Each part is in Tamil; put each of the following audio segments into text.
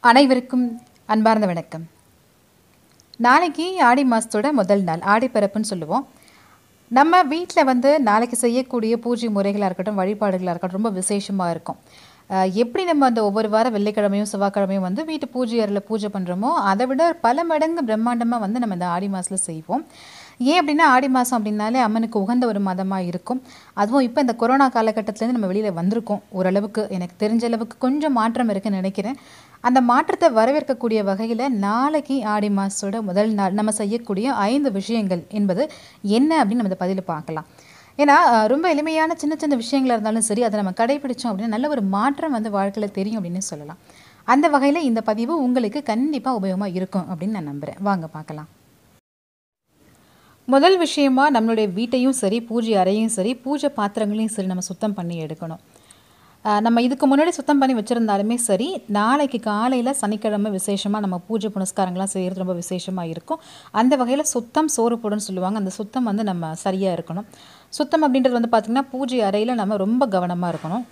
அனைவருக்கும் அன்பார்ந்த வணக்கம் நாளைக்கு ஆடி மாதத்தோட முதல் நாள் ஆடிப்பிறப்புன்னு சொல்லுவோம் நம்ம வீட்டில் வந்து நாளைக்கு செய்யக்கூடிய பூஜை முறைகளாக இருக்கட்டும் வழிபாடுகளாக இருக்கட்டும் ரொம்ப விசேஷமாக இருக்கும் அஹ் எப்படி நம்ம அந்த ஒவ்வொரு வாரம் வெள்ளிக்கிழமையும் செவ்வாய்க்கிழமையும் வந்து வீட்டு பூஜை அறையில் பூஜை பண்ணுறோமோ அதை விட பல மடங்கு பிரம்மாண்டமாக வந்து நம்ம இந்த ஆடி மாதத்தில் செய்வோம் ஏன் அப்படின்னா ஆடி மாதம் அப்படின்னாலே அம்மனுக்கு உகந்த ஒரு மாதமாக இருக்கும் அதுவும் இப்போ இந்த கொரோனா காலகட்டத்திலேருந்து நம்ம வெளியில் வந்திருக்கோம் ஓரளவுக்கு எனக்கு தெரிஞ்ச அளவுக்கு கொஞ்சம் மாற்றம் இருக்குன்னு நினைக்கிறேன் அந்த மாற்றத்தை வரவேற்கக்கூடிய வகையில் நாளைக்கு ஆடி மாதத்தோட முதல் நாள் நம்ம செய்யக்கூடிய ஐந்து விஷயங்கள் என்பது என்ன அப்படின்னு நம்ம இந்த பதிவில் பார்க்கலாம் ஏன்னா அஹ், ரொம்ப எளிமையான சின்ன சின்ன விஷயங்களாக இருந்தாலும் சரி அதை நம்ம கடைபிடிச்சோம் அப்படின்னா நல்ல ஒரு மாற்றம் வந்து வாழ்க்கையில் தெரியும் அப்படின்னு சொல்லலாம் அந்த வகையில் இந்த பதிவு உங்களுக்கு கண்டிப்பாக உபயோகமாக இருக்கும் அப்படின்னு நான் நம்புகிறேன் வாங்க பார்க்கலாம் முதல் விஷயமா நம்மளுடைய வீட்டையும் சரி பூஜை அறையும் சரி பூஜை பாத்திரங்களையும் சரி நம்ம சுத்தம் பண்ணி எடுக்கணும் ஆஹ் நம்ம இதுக்கு முன்னாடி சுத்தம் பண்ணி வச்சுருந்தாலுமே சரி நாளைக்கு காலையில் சனிக்கிழமை விசேஷமாக நம்ம பூஜை புனஸ்காரங்களாம் செய்கிறது ரொம்ப விசேஷமாக இருக்கும் அந்த வகையில் சுத்தம் சோறு போடுன்னு சொல்லுவாங்க அந்த சுத்தம் வந்து நம்ம சரியாக இருக்கணும் சுத்தம் அப்படின்றது வந்து பார்த்திங்கன்னா பூஜை அறையில் நம்ம ரொம்ப கவனமாக இருக்கணும்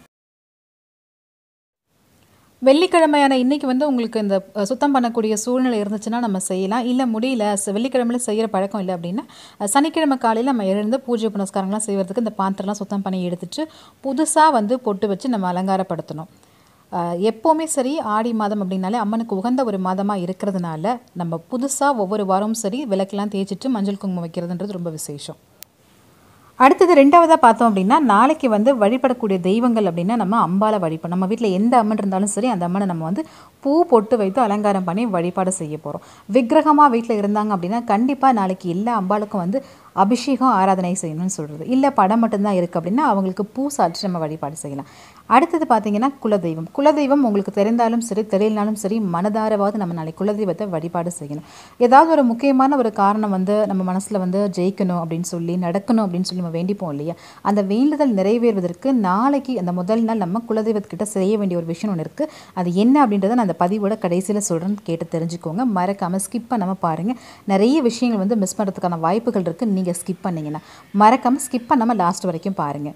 வெள்ளிக்கிழமையான இன்னைக்கு வந்து உங்களுக்கு இந்த அஹ், சுத்தம் பண்ணக்கூடிய சூழ்நிலை இருந்துச்சுன்னா நம்ம செய்யலாம் இல்லை முடியல ச- வெள்ளிக்கிழமையில செய்கிற பழக்கம் இல்லை அப்படின்னா அஹ், சனிக்கிழமை காலையில் நம்ம எழுந்து பூஜை புனஸ்காரங்களாம் செய்வதற்கு இந்த பாத்திரம்லாம் சுத்தம் பண்ணி எடுத்துட்டு புதுசாக வந்து பொட்டு வச்சு நம்ம அலங்காரப்படுத்தணும் அஹ், எப்போவுமே சரி ஆடி மாதம் அப்படின்னாலே அம்மனுக்கு உகந்த ஒரு மாதமாக இருக்கிறதுனால நம்ம புதுசாக ஒவ்வொரு வாரமும் சரி விளக்கெல்லாம் தேய்ச்சிட்டு மஞ்சள் குங்குமம் வைக்கிறதுன்றது ரொம்ப விசேஷம் அடுத்தது ரெண்டாவதாக பார்த்தோம் அப்படின்னா நாளைக்கு வந்து வழிபடக்கூடிய தெய்வங்கள் அப்படின்னா நம்ம அம்பாலை வழிபடும் நம்ம வீட்டில் எந்த அம்மன் இருந்தாலும் சரி அந்த அம்மனை நம்ம வந்து பூ பொட்டு வைத்து அலங்காரம் பண்ணி வழிபாடு செய்ய போகிறோம் விக்கிரகமாக வீட்டில் இருந்தாங்க அப்படின்னா கண்டிப்பாக நாளைக்கு எல்லா அம்பாளுக்கும் வந்து அபிஷேகம் ஆராதனை செய்யணும்னு சொல்கிறது இல்லை படம் மட்டும்தான் இருக்குது அப்படின்னா அவங்களுக்கு பூ சாற்றி நம்ம வழிபாடு செய்யலாம் அடுத்தது பார்த்தீங்கன்னா குலதெய்வம் குலதெய்வம் உங்களுக்கு தெரிந்தாலும் சரி தெரியலனாலும் சரி மனதாரவாவது நம்ம நாளைக்கு குலதெய்வத்தை வழிபாடு செய்யணும் ஏதாவது ஒரு முக்கியமான ஒரு காரணம் வந்து நம்ம மனசில் வந்து ஜெயிக்கணும் அப்படின்னு சொல்லி நடக்கணும் அப்படின்னு சொல்லி நம்ம வேண்டிப்போம் இல்லையா அந்த வேண்டுதல் நிறைவேறுவதற்கு நாளைக்கு அந்த முதல் நாள் நம்ம குலதெய்வத்துக்கிட்ட செய்ய வேண்டிய ஒரு விஷயம் ஒன்று இருக்குது அது என்ன அப்படின்றத நான் அந்த பதிவோட கடைசியில் சொல்கிறேன் கேட்டு தெரிஞ்சுக்கோங்க மறக்காமல் ஸ்கிப் பண்ணாமல் பாருங்கள் நிறைய விஷயங்கள் வந்து மிஸ் பண்ணுறதுக்கான வாய்ப்புகள் இருக்குது நீங்கள் ஸ்கிப் பண்ணீங்கன்னா மறக்காமல் ஸ்கிப் பண்ணாமல் லாஸ்ட் வரைக்கும் பாருங்கள்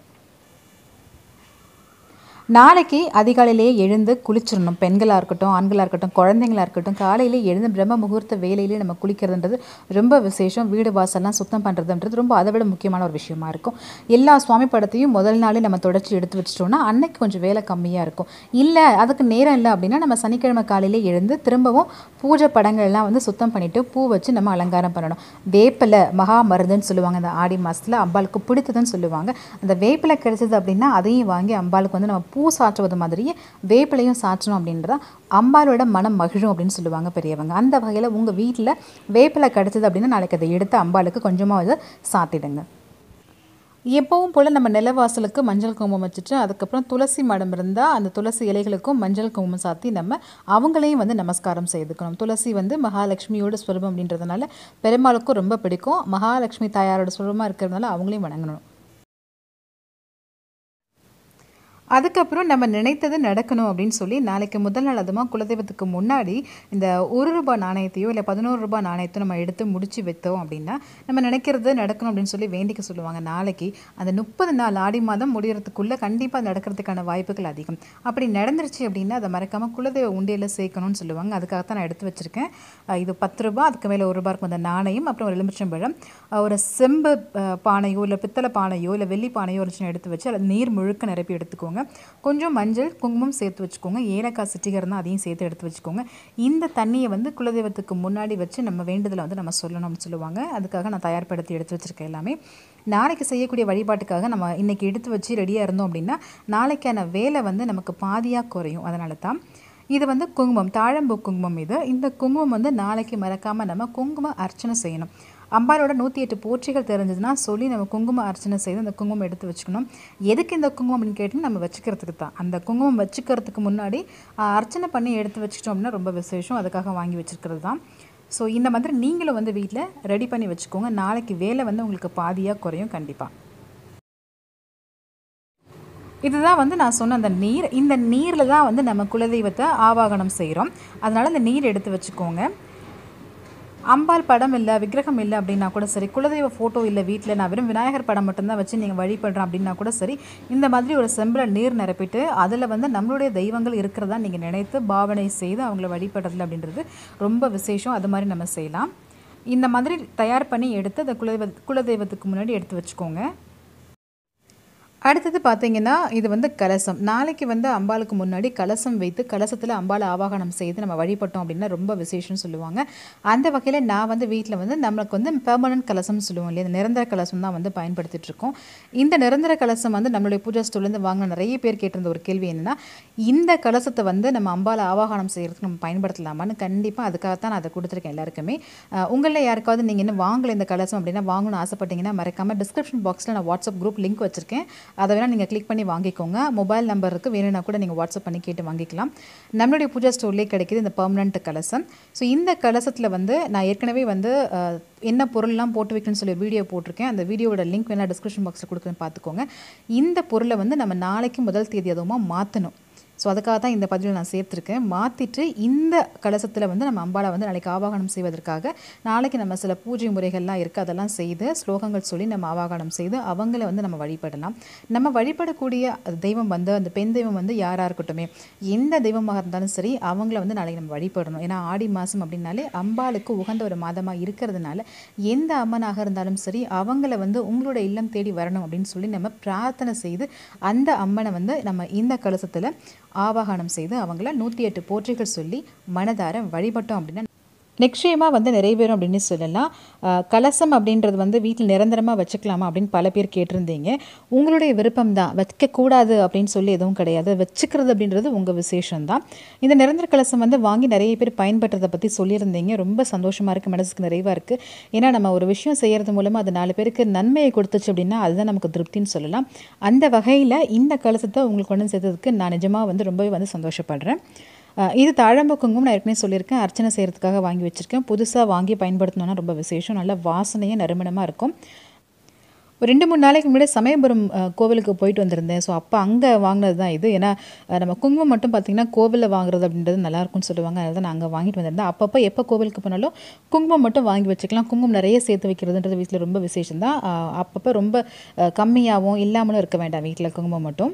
நாளைக்கு அதிகாலையிலேயே எழுந்து குளிச்சிடணும் பெண்களாக இருக்கட்டும் ஆண்களாக இருக்கட்டும் குழந்தைங்களா இருக்கட்டும் காலையிலே எழுந்து பிரம்ம முகூர்த்த வேலையிலே நம்ம குளிக்கிறதுன்றது ரொம்ப விசேஷம் வீடு வாசல்லாம் சுத்தம் பண்ணுறதுன்றது ரொம்ப அதை விட முக்கியமான ஒரு விஷயமா இருக்கும் எல்லா சுவாமி படத்தையும் முதல் நாளே நம்ம தொடச்சி எடுத்து வச்சிட்டோம்னா அன்னைக்கு கொஞ்சம் வேலை கம்மியாக இருக்கும் இல்லை அதுக்கு நேரம் இல்லை அப்படின்னா நம்ம சனிக்கிழமை காலையிலே எழுந்து திரும்பவும் பூஜை படங்கள்லாம் வந்து சுத்தம் பண்ணிவிட்டு பூ வச்சு நம்ம அலங்காரம் பண்ணணும் வேப்பிலை மகா மருந்துன்னு சொல்லுவாங்க அந்த ஆடி மாதத்தில் அம்பாளுக்கு பிடித்ததுன்னு சொல்லுவாங்க அந்த வேப்பிலை கிடைச்சது அப்படின்னா அதையும் வாங்கி அம்பாளுக்கு வந்து நம்ம பூ சாற்றுவது மாதிரியே வேப்பிலையும் சாற்றணும் அப்படின்றத அம்பாளோட மனம் மகிழும் அப்படின்னு சொல்லுவாங்க பெரியவங்க அந்த வகையில் உங்கள் வீட்டில் வேப்பிலை கிடைச்சது அப்படின்னா நாளைக்கு அதை எடுத்து அம்பாளுக்கு கொஞ்சமாக அதை சாத்திடுங்க எப்பவும் போல் நம்ம நிலவாசலுக்கு மஞ்சள் குங்குமம் வச்சுட்டு அதுக்கப்புறம் துளசி மடம் இருந்தால் அந்த துளசி இலைகளுக்கும் மஞ்சள் குங்குமம் சாத்தி நம்ம அவங்களையும் வந்து நமஸ்காரம் செய்துக்கணும் துளசி வந்து மகாலட்சுமியோட ஸ்வரூபம் அப்படின்றதுனால பெருமாளுக்கும் ரொம்ப பிடிக்கும் மகாலட்சுமி தாயாரோட ஸ்வரூபமாக இருக்கிறதுனால அவங்களையும் வணங்கணும் அதுக்கப்புறம் நம்ம நினைத்தது நடக்கணும் அப்படின்னு சொல்லி நாளைக்கு முதல் நாள் அதுமாக குலதெய்வத்துக்கு முன்னாடி இந்த ஒரு ரூபாய் நாணயத்தையோ இல்லை பதினோரு ரூபாய் நாணயத்தையோ நம்ம எடுத்து முடிச்சு வைத்தோம் அப்படின்னா நம்ம நினைக்கிறது நடக்கணும் அப்படின்னு சொல்லி வேண்டிக்க சொல்லுவாங்க நாளைக்கு அந்த முப்பது நாள் ஆடி மாதம் முடியறதுக்குள்ளே கண்டிப்பாக நடக்கிறதுக்கான வாய்ப்புகள் அதிகம் அப்படி நடந்துருச்சு அப்படின்னா அதை மறக்காமல் குலதெய்வ உண்டியலில் சேர்க்கணும்னு சொல்லுவாங்க அதுக்காகத்தான் நான் எடுத்து வச்சுருக்கேன் அஹ் இது பத்து ரூபாய் அதுக்கு மேலே ஒரு ரூபாய் இருக்கும் அந்த நாணயம் அப்புறம் ஒரு எலுமிச்சம்பழம் அஹ் ஒரு செம்பு அஹ், பானையோ இல்லை பித்தளை பானையோ இல்லை வெள்ளி பானையோ ஒரு சின்ன எடுத்து வச்சு அதில் நீர் முழுக்க நிரப்பி எடுத்துக்கோங்க கொஞ்சம் மஞ்சள் குங்குமம் சேர்த்து வச்சுக்கோங்க ஏலக்காய் சிட்டிகர் இருந்தால் அதையும் சேர்த்து எடுத்து வச்சுக்கோங்க இந்த தண்ணியை வந்து குலதெய்வத்துக்கு முன்னாடி வச்சு நம்ம வேண்டுதலை வந்து நம்ம சொல்லணும்னு சொல்லுவாங்க அதுக்காக நான் தயார்படுத்தி எடுத்து வச்சுருக்கேன் எல்லாமே நாளைக்கு செய்யக்கூடிய வழிபாட்டுக்காக நம்ம இன்னைக்கு எடுத்து வச்சு ரெடியாக இருந்தோம் அப்படின்னா நாளைக்கான வேலை வந்து நமக்கு பாதியாக குறையும் அதனால தான் இது வந்து குங்குமம் தாழம்பூ குங்குமம் இது இந்த குங்குமம் வந்து நாளைக்கு மறக்காமல் நம்ம குங்கும அர்ச்சனை செய்யணும் அம்பாலோட நூற்றி எட்டு போற்றிகள் தெரிஞ்சதுன்னா சொல்லி நம்ம குங்கும அர்ச்சனை செய்து அந்த குங்குமம் எடுத்து வச்சுக்கணும் எதுக்கு இந்த குங்குமம் அப்படின்னு கேட்டிங்கன்னா நம்ம வச்சுக்கிறதுக்கு தான் அந்த குங்குமம் வச்சுக்கிறதுக்கு முன்னாடி ஆஹ், அர்ச்சனை பண்ணி எடுத்து வச்சுக்கிட்டோம் அப்படின்னா ரொம்ப விசேஷம் அதுக்காக வாங்கி வச்சுருக்கிறது தான் ஸோ இந்த மாதிரி நீங்களும் வந்து வீட்டில் ரெடி பண்ணி வச்சுக்கோங்க நாளைக்கு வேலை வந்து உங்களுக்கு பாதியாக குறையும் கண்டிப்பாக இதுதான் வந்து நான் சொன்ன அந்த நீர் இந்த நீரில் தான் வந்து நம்ம குலதெய்வத்தை ஆவாகனம் செய்கிறோம் அதனால் இந்த நீர் எடுத்து வச்சுக்கோங்க அம்பாள் படம் இல்லை விக்கிரகம் இல்லை அப்படின்னா கூட சரி குலதெய்வ ஃபோட்டோ இல்லை வீட்டில் நான் வெறும் விநாயகர் படம் மட்டும்தான் வச்சு நீங்கள் வழிபடுறேன் அப்படின்னா கூட சரி இந்த மாதிரி ஒரு செம்பில் நீர் நிரப்பிட்டு அதில் வந்து நம்மளுடைய தெய்வங்கள் இருக்கிறதா நீங்கள் நினைத்து பாவனை செய்து அவங்கள வழிபடுறதுல அப்படின்றது ரொம்ப விசேஷம் அது மாதிரி நம்ம செய்யலாம் இந்த மாதிரி தயார் பண்ணி எடுத்து அந்த குலதெய்வ குலதெய்வத்துக்கு முன்னாடி எடுத்து வச்சுக்கோங்க அடுத்தது பார்த்தீங்கன்னா இது வந்து கலசம் நாளைக்கு வந்து அம்பாளுக்கு முன்னாடி கலசம் வைத்து கலசத்தில் அம்பாளை ஆவாகனம் செய்து நம்ம வழிபட்டோம் அப்படின்னா ரொம்ப விசேஷம்னு சொல்லுவாங்க அந்த வகையில் நான் வந்து வீட்டில் வந்து நம்மளுக்கு வந்து பெர்மனன்ட் கலசம்னு சொல்லுவோம் இல்லையா இந்த நிரந்தர கலசம் தான் வந்து பயன்படுத்திட்டு இருக்கோம் இந்த நிரந்தர கலசம் வந்து நம்மளுடைய பூஜா ஸ்டோர்லேருந்து வாங்கின நிறைய பேர் கேட்டிருந்த ஒரு கேள்வி என்னன்னா இந்த கலசத்தை வந்து நம்ம அம்பாளை ஆவாகனம் செய்கிறதுக்கு நம்ம பயன்படுத்தலாமான்னு கண்டிப்பாக அதுக்காகத்தான் நான் அதை கொடுத்துருக்கேன் எல்லாருக்குமே உங்களில் யாருக்காவது நீங்கள் இன்னும் வாங்கல இந்த கலசம் அப்படின்னா வாங்கணும்னு ஆசைப்பட்டீங்கன்னா மறக்காமல் டிஸ்கிரிப்ஷன் பாக்ஸில் நான் வாட்ஸ்அப் குரூப் லிங்க் வச்சிருக்கேன் அதை வேணால் நீங்கள் கிளிக் பண்ணி வாங்கிக்கோங்க மொபைல் நம்பருக்கு வேணும்னா கூட நீங்கள் வாட்ஸ்அப் பண்ணி கேட்டு வாங்கிக்கலாம் நம்மளுடைய பூஜா ஸ்டோர்லேயே கிடைக்கிது இந்த பெர்மனண்ட் கலசம் ஸோ இந்த கலசத்தில் வந்து நான் ஏற்கனவே வந்து அஹ், என்ன பொருள்லாம் போட்டு வைக்கணும்னு சொல்லி வீடியோ போட்டிருக்கேன் அந்த வீடியோவோட லிங்க் வேணால் டிஸ்கிரிப்ஷன் பாக்ஸில் கொடுக்குறேன்னு பார்த்துக்கோங்க இந்த பொருளை வந்து நம்ம நாளைக்கு முதல் தேதி அதுவுமா மாற்றணும் ஸோ அதுக்காக தான் இந்த பதிவில் நான் சேர்த்துருக்கேன் மாற்றிட்டு இந்த கலசத்தில் வந்து நம்ம அம்பாளை வந்து நாளைக்கு ஆவாகனம் செய்வதற்காக நாளைக்கு நம்ம சில பூஜை முறைகள்லாம் இருக்குது அதெல்லாம் செய்து ஸ்லோகங்கள் சொல்லி நம்ம ஆவாகனம் செய்து அவங்கள வந்து நம்ம வழிபடலாம் நம்ம வழிபடக்கூடிய தெய்வம் வந்து அந்த பெண் தெய்வம் வந்து யாராக இருக்கட்டுமே எந்த தெய்வமாக இருந்தாலும் சரி அவங்கள வந்து நாளைக்கு நம்ம வழிபடணும் ஏன்னா ஆடி மாதம் அப்படின்னாலே அம்பாளுக்கு உகந்த ஒரு மாதமாக இருக்கிறதுனால எந்த அம்மனாக இருந்தாலும் சரி அவங்கள வந்து உங்களோட இல்லம் தேடி வரணும் அப்படின்னு சொல்லி நம்ம பிரார்த்தனை செய்து அந்த அம்மனை வந்து நம்ம இந்த கலசத்தில் ஆவாகனம் செய்து அவங்கள நூற்றி எட்டு போற்றிகள் சொல்லி மனதார வழிபட்டோம் அப்படின்னா நிச்சயமாக வந்து நிறைவேறும் அப்படின்னு சொல்லலாம் அஹ் கலசம் அப்படின்றது வந்து வீட்டில் நிரந்தரமாக வச்சுக்கலாமா அப்படின்னு பல பேர் கேட்டிருந்தீங்க உங்களுடைய விருப்பம் தான் வைக்கக்கூடாது அப்படின்னு சொல்லி எதுவும் கிடையாது வச்சுக்கிறது அப்படின்றது உங்கள் விசேஷம்தான் இந்த நிரந்தர கலசம் வந்து வாங்கி நிறைய பேர் பயன்படுறதை பற்றி சொல்லியிருந்தீங்க ரொம்ப சந்தோஷமாக இருக்குது மனசுக்கு நிறைவாக இருக்குது ஏன்னா நம்ம ஒரு விஷயம் செய்கிறது மூலமாக அது நாலு பேருக்கு நன்மையை கொடுத்துச்சு அப்படின்னா அதுதான் நமக்கு திருப்தின்னு சொல்லலாம் அந்த வகையில் இந்த கலசத்தை உங்களுக்கு கொண்டு வந்து சேர்த்ததுக்கு நான் நிஜமாக வந்து ரொம்பவே வந்து சந்தோஷப்படுறேன் அஹ் இது தாழம்பு குங்குமம் நான் ஏற்கனவே சொல்லியிருக்கேன் அர்ச்சனை செய்கிறதுக்காக வாங்கி வச்சுருக்கேன் புதுசாக வாங்கி பயன்படுத்தணும்னா ரொம்ப விசேஷம் நல்ல வாசனையும் நறுமணமாக இருக்கும் ஒரு ரெண்டு மூணு நாளைக்கு முன்னாடி சமயபுரம் அஹ், கோவிலுக்கு போயிட்டு வந்திருந்தேன் ஸோ அப்போ அங்கே வாங்கினது தான் இது ஏன்னா அஹ், நம்ம குங்குமம் மட்டும் பார்த்திங்கன்னா கோவிலில் வாங்குறது அப்படின்றது நல்லா இருக்கும்னு சொல்லுவாங்க அதனால தான் நான் அங்கே வாங்கிட்டு வந்திருந்தேன் அப்பப்போ எப்போ கோவிலுக்கு போனாலும் குங்குமம் மட்டும் வாங்கி வச்சுக்கலாம் குங்குமம் நிறைய சேர்த்து வைக்கிறதுன்றது வீட்டில் ரொம்ப விசேஷம் தான் அப்பப்போ ரொம்ப அஹ், கம்மியாகவும் இல்லாமலும் இருக்க வேண்டாம் வீட்டில் குங்குமம் மட்டும்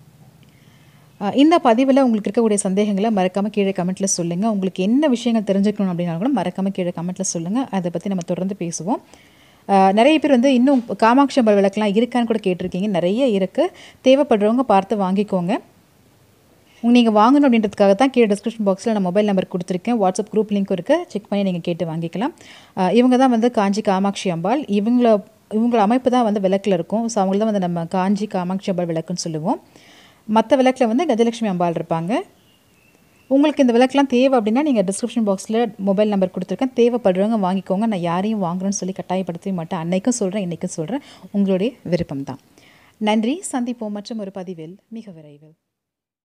அஹ் இந்த பதிவில் உங்களுக்கு இருக்கக்கூடிய சந்தேகங்களை மறக்காமல் கீழே கமெண்ட்டில் சொல்லுங்கள் உங்களுக்கு என்ன விஷயங்கள் தெரிஞ்சுக்கணும் அப்படின்னா கூட மறக்காமல் கீழே கமெண்ட்டில் சொல்லுங்கள் அதை பற்றி நம்ம தொடர்ந்து பேசுவோம் அஹ் நிறைய பேர் வந்து இன்னும் காமாட்சி அம்மன் விளக்கெலாம் இருக்கான்னு கூட கேட்டிருக்கீங்க நிறைய இருக்குது தேவைப்படுறவங்க பார்த்து வாங்கிக்கோங்க நீங்கள் வாங்கணும் அப்படின்றதுக்காக தான் கீழே டிஸ்கிரிப்ஷன் பாக்ஸில் நான் மொபைல் நம்பர் கொடுத்துருக்கேன் வாட்ஸ்அப் குரூப் லிங்க்கும் இருக்குது செக் பண்ணி நீங்கள் கேட்டு வாங்கிக்கலாம் அஹ் இவங்க தான் வந்து காஞ்சி காமாட்சி அம்பாள் இவங்கள இவங்கள அமைப்பு தான் வந்து விளக்கில் இருக்கும் ஸோ அவங்கள தான் வந்து நம்ம காஞ்சி காமாட்சி அம்பாள் விளக்குன்னு சொல்லுவோம் மற்ற விளக்கில் வந்து கஜலட்சுமி அம்பாள் இருப்பாங்க உங்களுக்கு இந்த விளக்கெலாம் தேவை அப்படின்னா நீங்கள் டிஸ்கிரிப்ஷன் பாக்ஸில் மொபைல் நம்பர் கொடுத்துருக்கேன் தேவைப்படுறவங்க வாங்கிக்கோங்க நான் யாரையும் வாங்குறேன்னு சொல்லி கட்டாயப்படுத்தவே மாட்டேன் அன்னைக்கும் சொல்கிறேன் இன்றைக்கும் சொல்கிறேன் உங்களுடைய விருப்பம் தான் நன்றி சந்திப்போம் மற்றும் ஒரு பதிவில் மிக விரைவில்